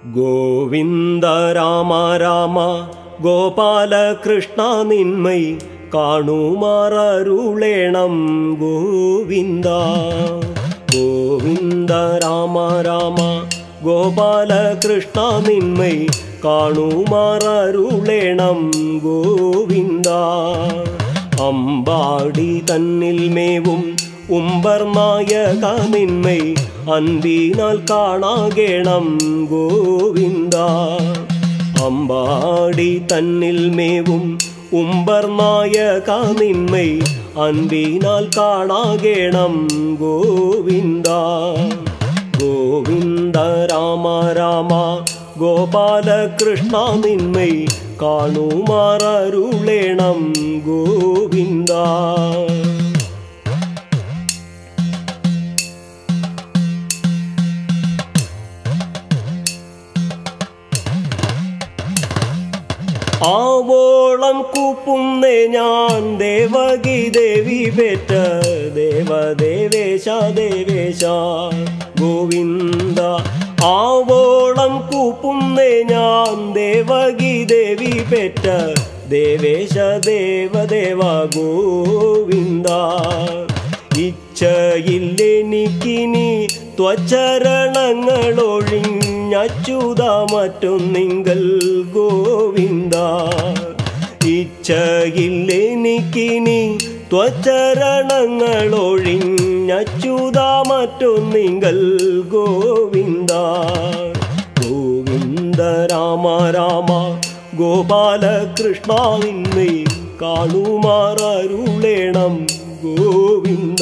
ഗോവിന്ദ രാമ രാമ ഗോപാലകൃഷ്ണ നിന്മൈ കാണുമാറരുളേണം ഗോവിന്ദ ഗോവിന്ദ രാമ രാമ ഗോപാലകൃഷ്ണ നിന്മൈ കാണുമാറരുളേണം ഗോവിന്ദ അമ്പാടി തന്നിൽ മേവും ഉമ്പർനായക നിന്മൈ അൻപിനാൽ കാണാകേണം ഗോവിന്ദ അമ്പാടി തന്നിൽ മേവും ഉമ്പർനായക നിന്മൈ അൻപിനാൽ കാണാകേണം ഗോവിന്ദ ഗോവിന്ദ രാമ രാമ ഗോപാലകൃഷ്ണ നിന്മൈ കാണുമാറരുളേണം ഗോവിന്ദ ആവോളം കൂപ്പുന്നേ ഞാൻ ദേവകി ദേവി പെറ്റ ദേവദേവേശ ദേവേശ ഗോവിന്ദ ആവോളം കൂപ്പുന്നേ ഞാൻ ദേവകി ദേവി പെറ്റ ദേവേശ ദേവദേവ ഗോവിന്ദ ഇച്ഛയില്ലെനിക്കിനി ത്വചരണങ്ങളൊഴിഞ്ഞച്യുത മറ്റൊന്നിങ്കൽ ഗോവിന്ദ ഇച്ഛയില്ലെനിക്കിനി ത്വചരണങ്ങളൊഴിഞ്ഞച്യുത മറ്റൊന്നിങ്കൽ ഗോവിന്ദ ഗോവിന്ദ രാമ രാമ ഗോപാലകൃഷ്ണ നിന്നെ കാണുമാറരുളേണം ഗോവിന്ദ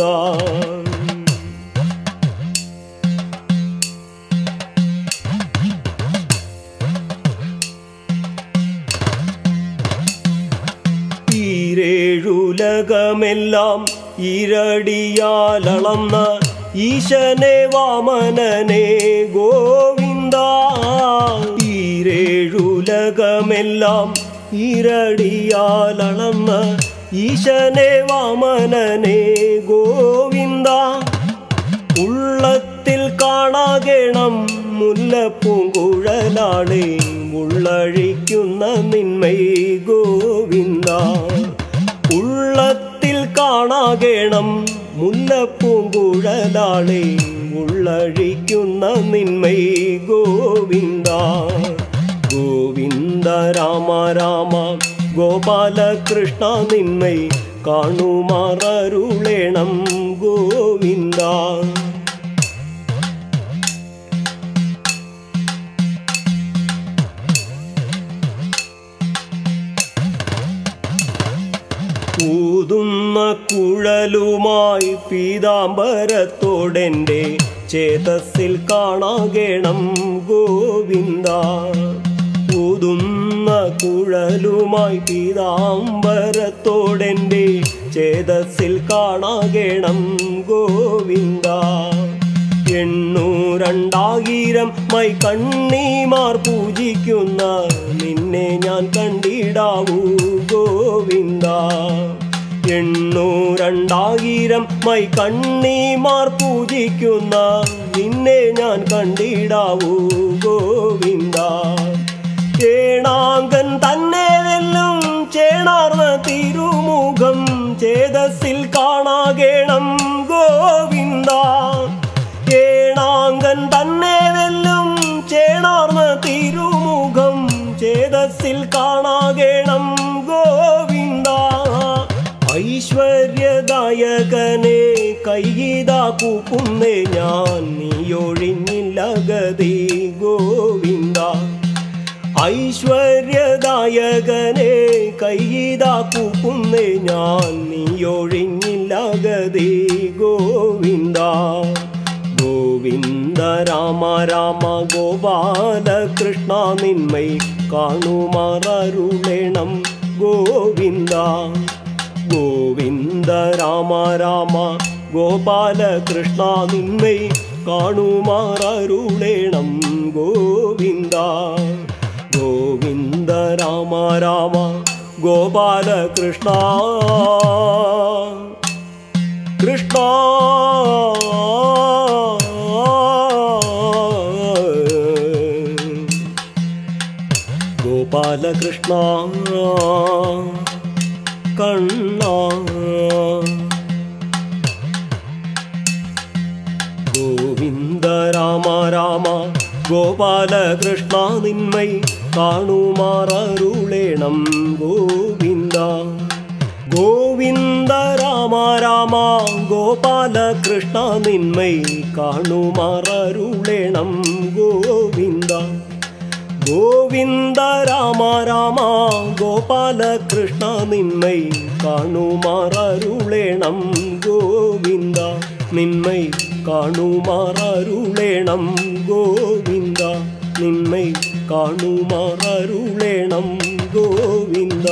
ഈരേഴുലകമെല്ലാം ഇരടിയാലളന്ന ഈശനെ വാമനനെ ഗോവിന്ദ ഈരേഴുലകമെല്ലാം ഇരടിയാലളന്ന ഈശനെ വാമനനെ ഗോവിന്ദ ഉള്ളത്തിൽ കാണാകേണം മുല്ലപ്പൂങ്കുഴലാളെ ഉള്ളഴിക്കുന്ന നിന്മൈ ഗോവിന്ദ ഉള്ളത്തിൽ കാണാകേണം മുല്ലപ്പൂങ്കുഴലാളെ ഉള്ളഴിക്കുന്ന നിന്മൈ ഗോവിന്ദ ഗോവിന്ദ രാമ രാമ ഗോപാലകൃഷ്ണ നിന്മൈ കാണുമാറരുളേണം ഗോവിന്ദ ഊതുന്ന കുഴലുമായി പീതാംബരത്തോടെൻ്റെ ചേതസ്സിൽ കാണാകേണം ഗോവിന്ദ ഊതുന്ന കുഴലുമായി പീതാംബരത്തോടെൻ്റെ ചേതസ്സിൽ കാണാകേണം ഗോവിന്ദ എണ്ണൂരണ്ടായിരം മൈ കണ്ണീമാർ പൂജിക്കുന്ന നിന്നെ ഞാൻ കണ്ടിടാവൂ ഗോവിന്ദ എണ്ണൂരണ്ടായിരം മൈ കണ്ണീമാർ പൂജിക്കുന്ന നിന്നെ ഞാൻ കണ്ടിടാവൂ ഗോവിന്ദ ചേണാങ്കൻ തന്നെ വെല്ലും ചേണാർന്ന തിരുമുഖം ചേതസ്സിൽ കാണാകേണം ഗോവിന്ദ ഏണാങ്കൻ തന്നെ വെല്ലും ചേണാർന്ന തിരുമുഖം ചേതസ്സിൽ കാണാകേണം ഗോവിന്ദ ഐശ്വര്യദായകനെ കൈയിതാ കൂപ്പുന്നേ ഞാൻ നീയൊഴിഞ്ഞില്ല ഗതി ഗോവിന്ദ ഐശ്വര്യദായകനെ കൈയിതാ കൂപ്പുന്നേ ഞാൻ നീയൊഴിഞ്ഞില്ല ഗതി ഗോവിന്ദ ഗോവിന്ദ രാമ രാമ ഗോപാലകൃഷ്ണ നിന്മൈ കാണുമാറരുളേണം ഗോവിന്ദ ഗോവിന്ദ രാമ രാമ ഗോപാലകൃഷ്ണ നിന്മൈ കാണുമാറരുളേണം ഗോവിന്ദ ഗോവിന്ദ രാമ രാമ ഗോപാലകൃഷ്ണ കൃഷ്ണ ഗോപാലകൃഷ്ണ കണ്ണ ഗോവിന്ദ രാമ രാമ ഗോപാലകൃഷ്ണ നിന്മൈ കാണുമാറരുളേണം ഗോവിന്ദ ഗോവിന്ദ രാമ രാമ ഗോപാലകൃഷ്ണ നിന്മൈ കാണുമാറരുളേണം ഗോവിന്ദ ഗോവിന്ദ രാമ രാമ ഗോപാലകൃഷ്ണ നിന്മൈ കാണുമാറരുളേണം ഗോവിന്ദ നിന്മൈ കാണുമാറരുളേണം ഗോവിന്ദ നിന്മൈ കാണുമാറരുളേണം ഗോവിന്ദ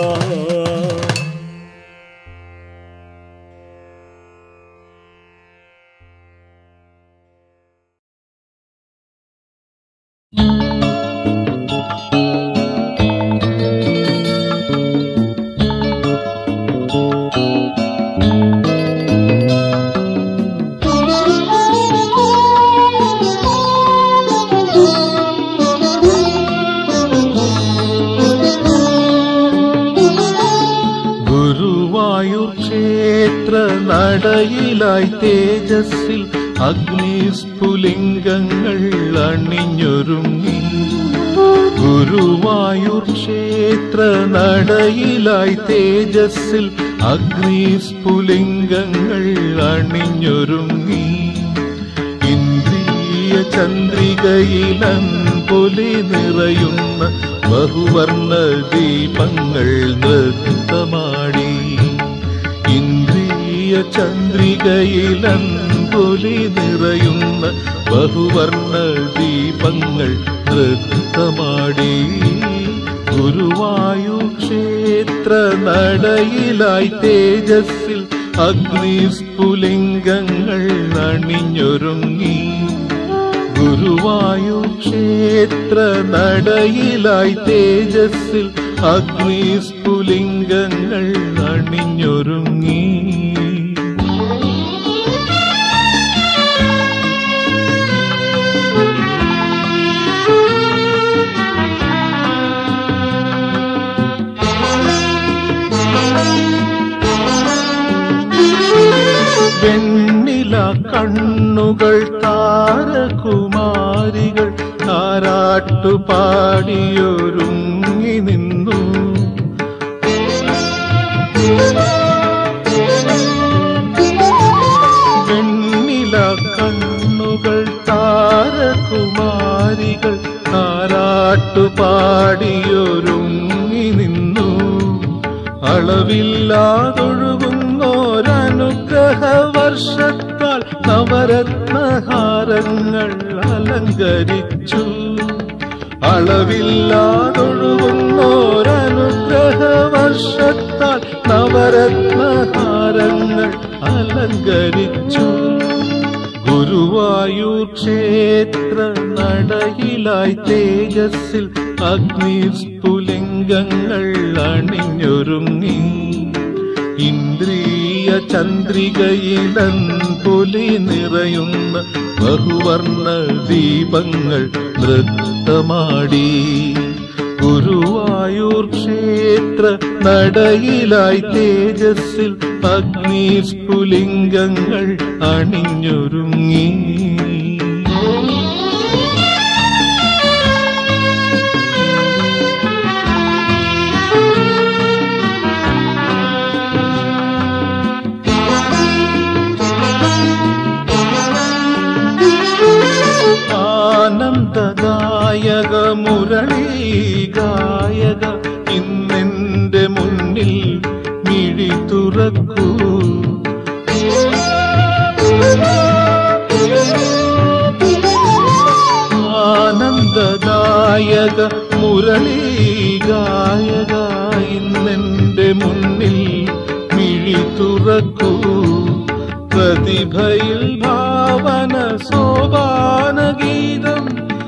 ഗുരുവായൂർ ക്ഷേത്ര നടയിലായി തേജസ്സിൽ അഗ്നിസ്ഫുലിംഗങ്ങൾ അണിഞ്ഞൊരുങ്ങി ഗുരുവായൂർ ക്ഷേത്ര നടയിലായി തേജസ്സിൽ അഗ്നിസ്ഫുലിംഗങ്ങൾ അണിഞ്ഞൊരുങ്ങി ഇന്ദ്രിയ ചന്ദ്രികയിലൻപൊലി നിറയുന്ന ബഹുവർണ്ണ ദീപങ്ങൾ നൃത്തമാടി ഇന്ദ്രിയ ചന്ദ്രികയിലൻപൊലി നിറയുന്ന ബഹുവർണ്ണ ദീപങ്ങൾ നൃത്തമാടി ഗുരുവായു ക്ഷേത്ര നടയിലായി തേജസ്സിൽ അഗ്നിസ്ഫുലിംഗങ്ങൾ അണിഞ്ഞൊരുങ്ങി ഗുരുവായു ക്ഷേത്ര നടയിലായി തേജസ്സിൽ അഗ്നിസ്ഫുലിംഗങ്ങൾ അണിഞ്ഞൊരുങ്ങി വെണ്ണില കണ്ണുകൾ താരകുമാരികൾ താരാട്ടു പാടിയൊരുങ്ങി നിന്നു വെണ്ണില കണ്ണുകൾ താരകുമാരികൾ താരാട്ടു പാടിയൊരുങ്ങി നിന്നു അളവില്ലാതൊഴുകുന്നോരനുഗ്രഹ വർഷത്താൽ നവരത്നഹാരങ്ങൾ അലങ്കരിച്ചു അളവില്ലാതൊഴുകുന്നോരനുഗ്രഹ വർഷത്താൽ നവരത്നഹാരങ്ങൾ അലങ്കരിച്ചു ഗുരുവായൂർ ക്ഷേത്ര നടയിലായി തേജസ്സിൽ അഗ്നിസ്ഫുലിംഗങ്ങൾ അണിഞ്ഞൊരുങ്ങി ഇന്ദ്രിയ ചന്ദ്രികയിലൻ പുലി നിറയുന്ന ബഹുവർണ്ണ ദീപങ്ങൾ നൃത്തമാടി ഗുരുവായൂർ ക്ഷേത്ര നടയിലായി തേജസ്സിൽ അഗ്നിസ്ഫുലിംഗങ്ങൾ അണിഞ്ഞൊരുങ്ങി ആനന്ദദായക മുരളി ഗായക ഇന്നെന്റെ മുന്നിൽ മിഴി തുറക്കൂ ആനന്ദദായക മുരളി ഗായക ഇന്നെന്റെ മുന്നിൽ മിഴി തുറക്കൂ പ്രതിഭയിൽ ഭാവന സോപാനഗീതം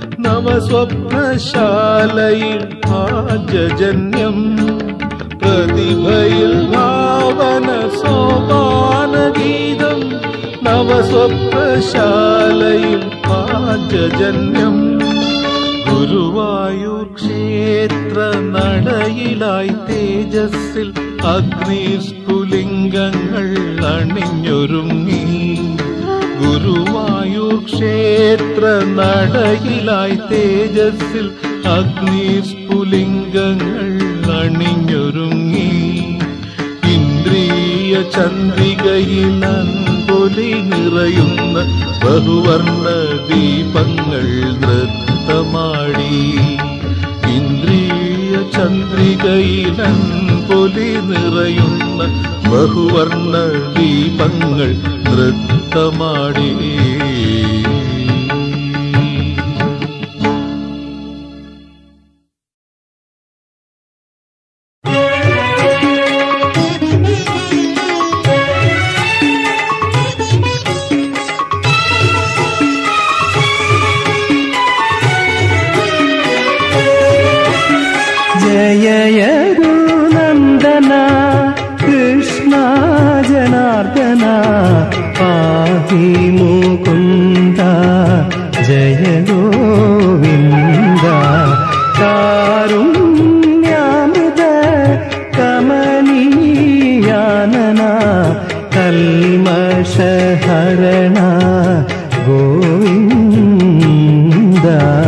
നവസ്വപ്നശാലയിൽ ഭാജന്യം പ്രതിഭയിൽ ഭാവന സോപാനഗീതം നവസ്വപ്നശാലയിൽ ഭാജന്യം ഗുരുവായൂർ ക്ഷേത്ര നടയിലായി തേജസ്സിൽ അഗ്നിസ്ഫുലിംഗങ്ങൾ അണിഞ്ഞൊരുങ്ങി ഗുരുവായൂർ ക്ഷേത്ര നടയിലായി തേജസ്സിൽ അഗ്നിസ്ഫുലിംഗങ്ങൾ അണിഞ്ഞൊരുങ്ങി ഇന്ദ്രിയ ചന്ദ്രികയിൽ അൻപൊലി നിറയുന്ന ബഹുവർണ്ണ ദീപങ്ങൾ നൃത്തമാടി ഇന്ദ്രിയ ചന്ദ്രികയിൽ അൻപൊലി നിറയുന്ന ബഹുവർണ്ണ ദീപങ്ങൾ നൃത്തമാടി ജയയദുനന്ദന കൃഷ്ണ ജനാർദ്ദന പാഹി മുകുന്ദ ജയ ഗോവിന്ദ കാരുണ്യാമൃത കമനീയാനന കൽമഷഹരണ ഗോവിന്ദ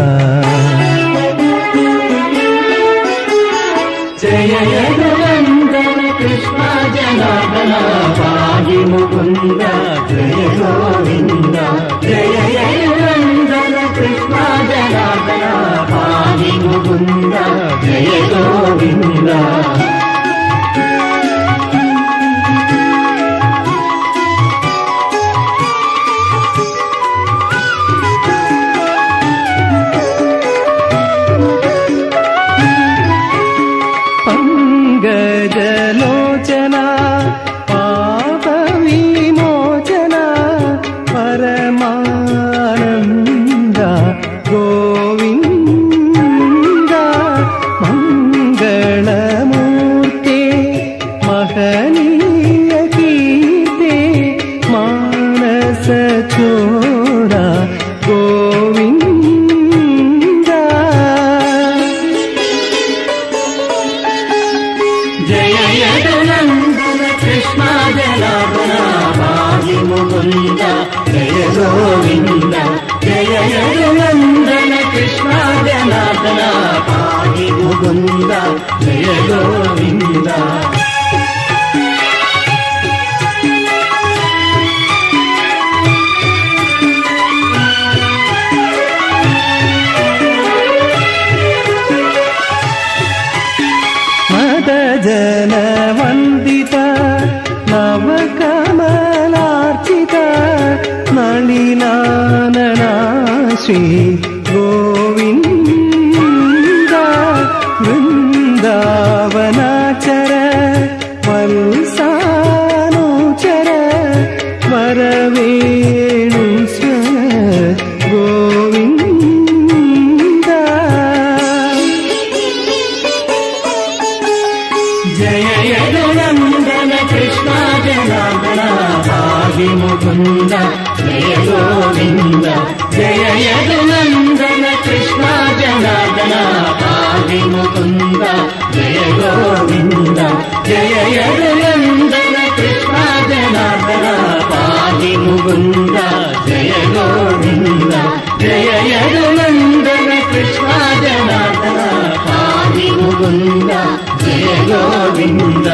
ജയ ജഗവന്ദന കൃഷ്ണ ജനാർദ്ദന പാഹി മുകുന്ദ ജയ ഗോവിന്ദ ജയ ജഗവന്ദന കൃഷ്ണ ജനാർദ്ദന പാഹി മുകുന്ദ ജയ ഗോവിന്ദ പങ്കജലോചന പാപവിമോചന പരമാനന്ദ ഗോവിന്ദ മംഗളമൂർത്തേ മഹനീയ കീർത്തേ മാനസചോര ഗോവിന്ദ ജയ യദുനന്ദന കൃഷ്ണ ജനാർദ്ദന പാഹി മുകുന്ദ ജയ ഗോവിന്ദ ജയ യദുനന്ദന കൃഷ്ണ ജനാർദ്ദന പാഹി മുകുന്ദ ജയ ഗോവിന്ദ മദജനവന്ദിത നവകമലാർച്ചിത നളിനാനനാ ശ്രീ ഗോവിന്ദ വൃന്ദാവനാചര വത്സാനുചര വരവേണു സ്വര ഗോവിന്ദ ജയ യദുനന്ദന കൃഷ്ണ ജനാർദ്ദന പാഹി മുകുന്ദ ജയ ഗോവിന്ദ ജയ യദുനന്ദന കൃഷ്ണ ജനാർദ്ദന പാഹി മുകുന്ദ ജയ ഗോവിന്ദ ജയ യദുനന്ദന കൃഷ്ണ ജനാർദ്ദന പാഹി മുകുന്ദ ജയ ഗോവിന്ദ ജയ യദുനന്ദന കൃഷ്ണ ജനാർദ്ദന പാഹി മുകുന്ദ ജയ ഗോവിന്ദ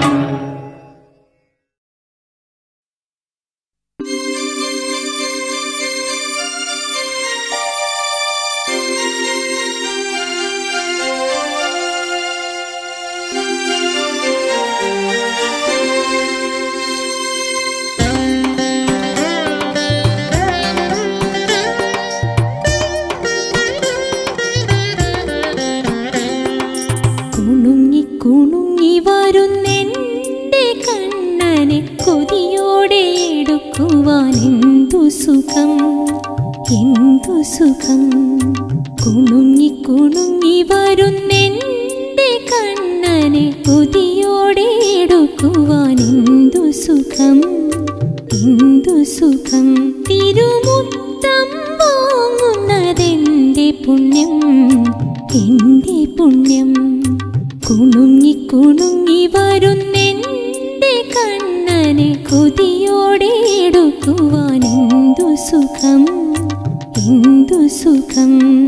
കുണുങ്ങി കുണുങ്ങി വരുന്നെന്റെ കണ്ണനെ കൊതിയോടെ എടുക്കുവാൻ എന്തു സുഖം എന്തു സുഖം കുണുങ്ങി കുണുങ്ങി വരുന്നെന്റെ കണ്ണനെ കൊതിയോടെ എടുക്കുവാൻ എന്തു സുഖം എന്തു സുഖം തിരുമുത്തം വാങ്ങുന്നതെന്ത് എൻ്റെ പുണ്യം എൻ്റെ പുണ്യം കുണുങ്ങി കുണുങ്ങി വരുന്നെൻ്റെ കണ്ണനെ കൊതിയോടെ എടുക്കുവാൻ എന്തു സുഖം എന്തു സുഖം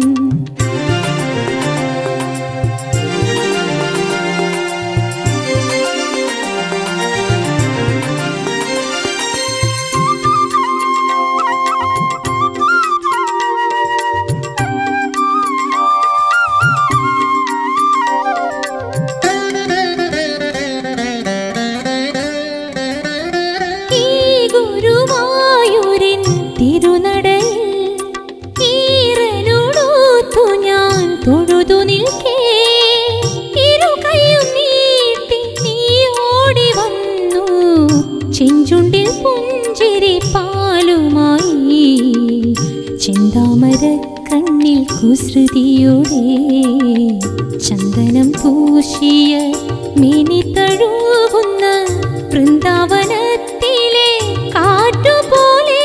ഈ ഗുരുവായൂരിൻ തിരുനടയിൽ ഈറനോടൂത്തു ഞാൻ തൊഴുതു നിൽക്കേ ഇരു കൈയും നീട്ടി നീ ഓടി വന്നു ചെഞ്ചുണ്ടിൽ പുഞ്ചിരി പാലുമായി ചിന്താമര കണ്ണിൽ കുസൃതിയോടെ ചന്ദനം പൂശിയ മിനി തഴുകുന്ന വൃന്ദാവനത്തിലെ കാറ്റുപോലെ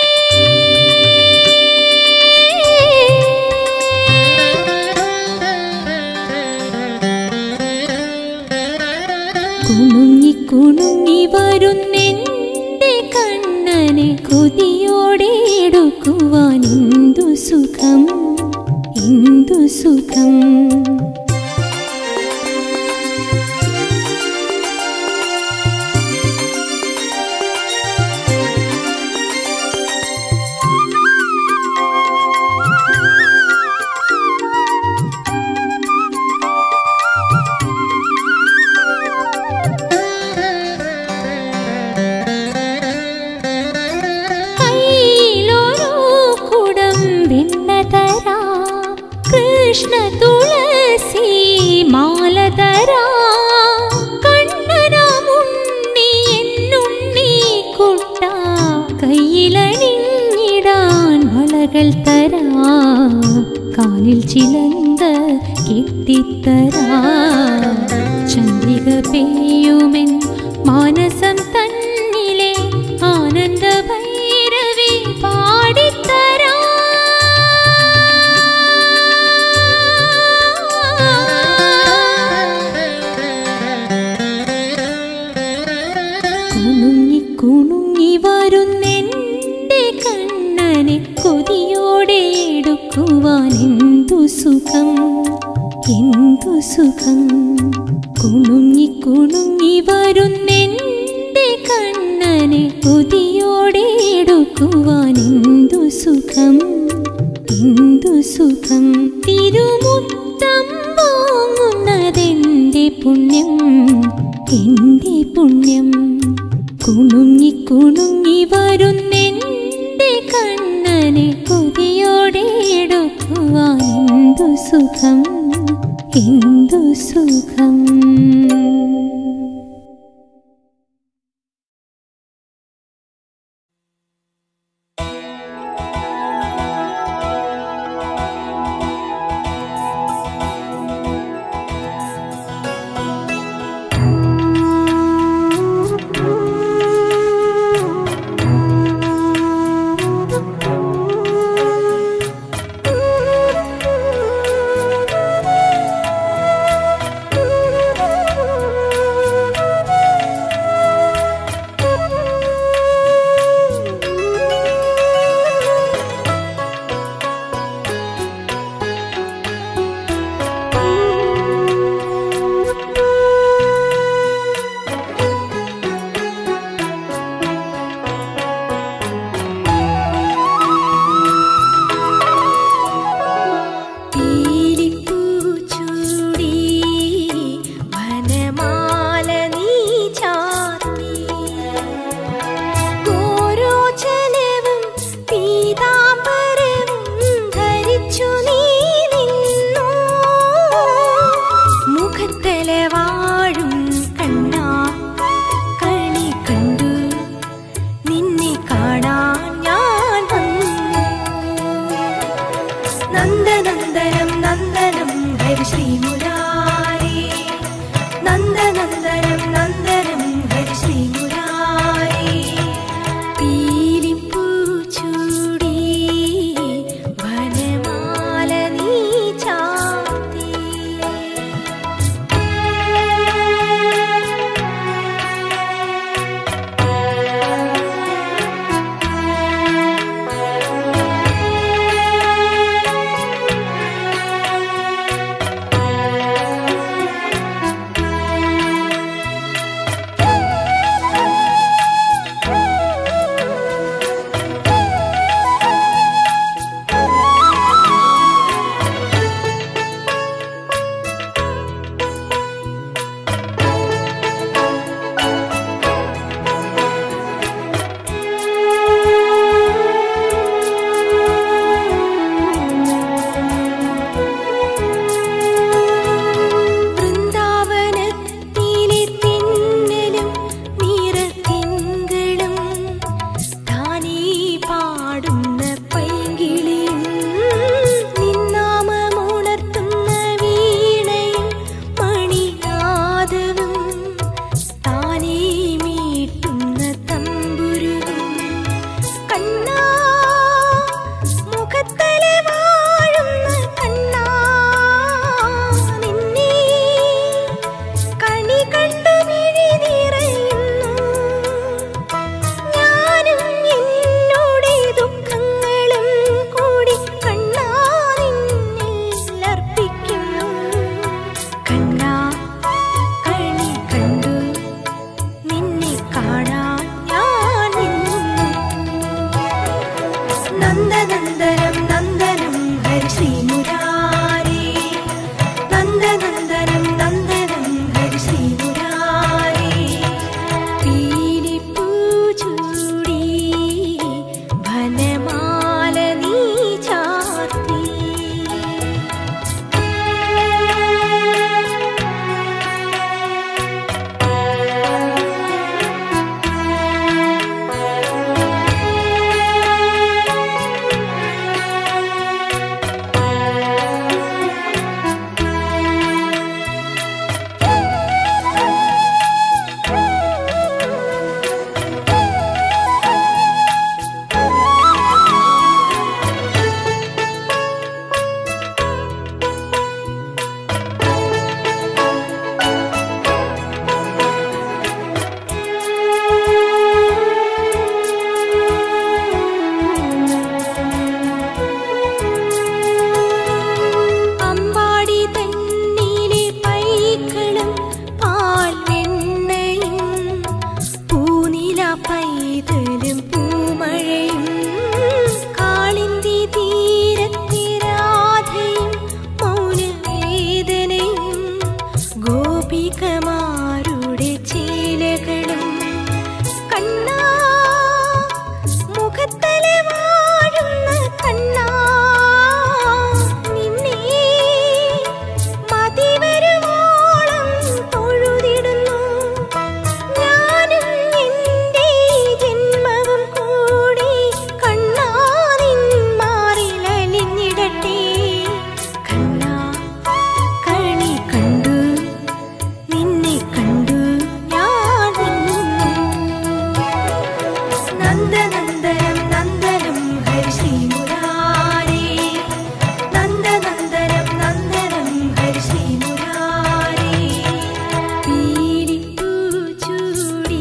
കുണുങ്ങി കുണുങ്ങി വരുന്നെൻ്റെ കണ്ണനെ കൊതിയോടെ എടുക്കുവാൻ എന്തു സുഖം എന്തു സുഖം കയ്യിലൊരു കുടം വെണ്ണ തരാം കൃഷ്ണ തുളസി മാല തരാം കണ്ണനാമുണ്ണി എന്നുണ്ണി കുട്ട കയ്യിലണിഞ്ഞിടാൻ വളകൾ തരാം കാലിൽ ചിലന്ത കെട്ടിത്തരാം ചന്ദ്രിക പെയ്യുമെൻ മാനസം തന്നിലെ ആനന്ദ ഭൈരവി പാടിത്തരാ കുണുങ്ങി കുണുങ്ങി വരുന്നെൻ്റെ കണ്ണനെ കൊതിയോടെ എടുക്കുവാൻ എന്തു സുഖം എന്തു സുഖം കുണുങ്ങി കുണുങ്ങി വരുന്നെൻ്റെ കണ്ണനെ കൊതിയോടെ എടുക്കുവാൻ എന്തു സുഖം എന്തു സുഖം തിരുമുത്തം വാങ്ങുന്നതെന്റെ പുണ്യം എന്റെ പുണ്യം കുണുങ്ങി കുണുങ്ങി വരുന്നെന്റെ കണ്ണനെ കൊതിയോടെ എടുക്കുവാൻ എന്തു സുഖം എന്തു സുഖം Thank you. നന്ദനന്ദനം നന്ദനം ഹരി ശ്രീ മുരാരി നന്ദനന്ദനം നന്ദനം ഹരി ശ്രീ മുരാരി പീലിപ്പൂ ചൂടി വനമാല നീ ചാർത്തി അമ്പാടി തന്നീലെ പൈക്കളും പാൽ വെണ്ണയും പൂനില പൈതലും പൂമഴയും കാളിന്തി തീരത്തെ രാധയും മൗനവേദനയും ഗോപികമാരുടെ ചേലകളും കണ്ണാ മുഖത്തലെ വാഴുന്ന കണ്ണാ നിന്നെ മതിവരുവോളം തൊഴുതിടുന്നു ഞാനും നിന്റെ ജന്മവും കൂടി കണ്ണാ നിൻ മാറിലലിഞ്ഞിടട്ടെ കണ്ണാ കണി കണ്ടു നിന്നെ കണ്ടു ഞാൻ നന്ദനന്ദനം നന്ദനം ഹരി ശ്രീ മുരാരി നന്ദനന്ദനം നന്ദനം ഹരി ശ്രീ മുരാരി പീലിപ്പൂ ചൂടി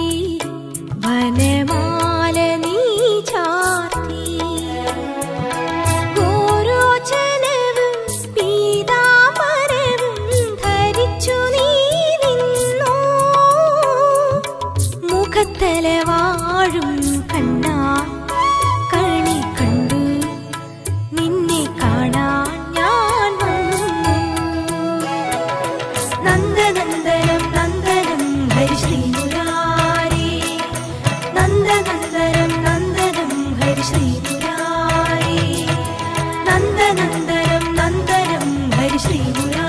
വനമാല നീ ചാർത്തി ഗോരോചനവും പീതാംബരവും ധരിച്ചു നീ നിന്നു മുഖത്തല വാഴും കണ്ണാ കണി കണ്ടു നിന്നെ കാണാൻ ഞാൻ വന്നു നന്ദനന്ദനം നന്ദനം ഹരി ശ്രീ മുരാരി നന്ദനന്ദനം നന്ദനം ഹരി ശ്രീ മുരാരി നന്ദനന്ദനം നന്ദനം ഹരി ശ്രീ മുരാരി